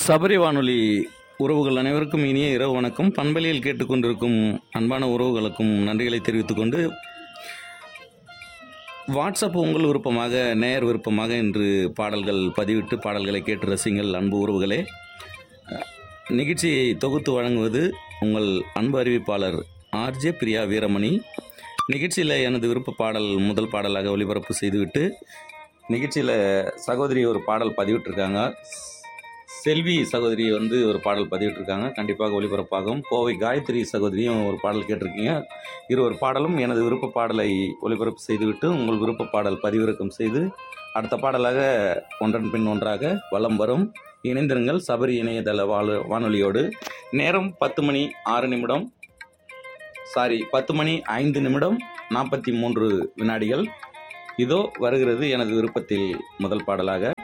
சபரி வானொலி உறவுகள் அனைவருக்கும் இனிய இரவு வணக்கம் பண்பலையில் கேட்டுக்கொண்டிருக்கும் அன்பான உறவுகளுக்கும் நன்றிகளை தெரிவித்துக் கொண்டு வாட்ஸ்அப் உங்கள் விருப்பமாக நேயர் விருப்பமாக இன்று பாடல்கள் பதிவிட்டு பாடல்களை கேட்டு ரசிங்கள் அன்பு உறவுகளே நிகழ்ச்சியை தொகுத்து வழங்குவது உங்கள் அன்பு அறிவிப்பாளர் ஆர்ஜே பிரியா வீரமணி நிகழ்ச்சியில் எனது விருப்ப பாடல் முதல் பாடலாக ஒளிபரப்பு செய்துவிட்டு நிகழ்ச்சியில் சகோதரி ஒரு பாடல் பதிவிட்டிருக்காங்க செல்வி சகோதரி வந்து ஒரு பாடல் பதிவிட்டிருக்காங்க கண்டிப்பாக ஒளிபரப்பாகும் கோவை காயத்ரி சகோதரியும் ஒரு பாடல் கேட்டிருக்கீங்க இருவர் பாடலும் எனது விருப்ப பாடலை ஒளிபரப்பு செய்துவிட்டு உங்கள் விருப்ப பாடல் பதிவிறக்கம் செய்து அடுத்த பாடலாக ஒன்றன் பின் ஒன்றாக வலம் வரும் இணைந்திருங்கள் சபரி இணையதள வாழ வானொலியோடு நேரம் பத்து மணி ஆறு நிமிடம் சாரி பத்து மணி ஐந்து நிமிடம் நாற்பத்தி மூன்று வினாடிகள் இதோ வருகிறது எனது விருப்பத்தில் முதல் பாடலாக